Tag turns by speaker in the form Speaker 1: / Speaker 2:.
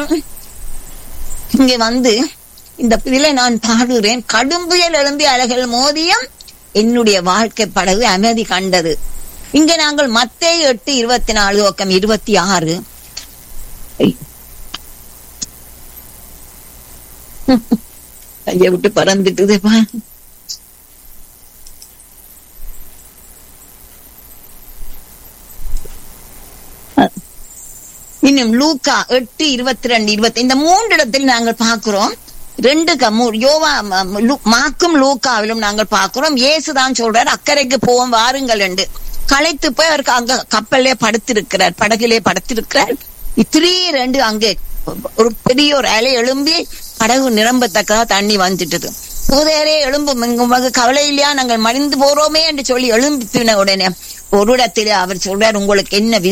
Speaker 1: இங்க வந்து இந்த இதில நான் பாடுகிறேன் கடும் புயல் எழும்பி அலைகள் மோதியம் என்னுடைய வாழ்க்கை படகு அமைதி கண்டது இங்க நாங்கள் மத்தேயு எட்டு இருபத்தி நாலு பக்கம் இருபத்தி ஆறு கையை விட்டு பறந்துட்டுதுப்பா இன்னும் லூக்கா எட்டு இருபத்தி ரெண்டு இருபத்தி இந்த மூன்று இடத்தில் நாங்கள் பார்க்கிறோம் ரெண்டு கம்மு யோவா ம- லூ- மாக்கும் லூக்காவிலும் நாங்கள் பார்க்கிறோம் இயேசுதான் சொல்றார் அக்கறைக்கு போவோம் வாருங்கள் என்று களைத்து போய் அவருக்கு அங்க கப்பல்லே படுத்திருக்கிறார் படகிலே படுத்திருக்கிறார் திடீரென்று அங்கே ஒரு பெரிய ஒரு அலை எழும்பி படகு நிரம்பத்தக்கதா தண்ணி வந்துட்டது பூதையரே எழும்பு உங்க கவலை இல்லையா நாங்கள் மடிந்து போறோமே என்று சொல்லி எழும்பின உடனே ஒரு இடத்திலே அவர் சொல்றார் உங்களுக்கு என்ன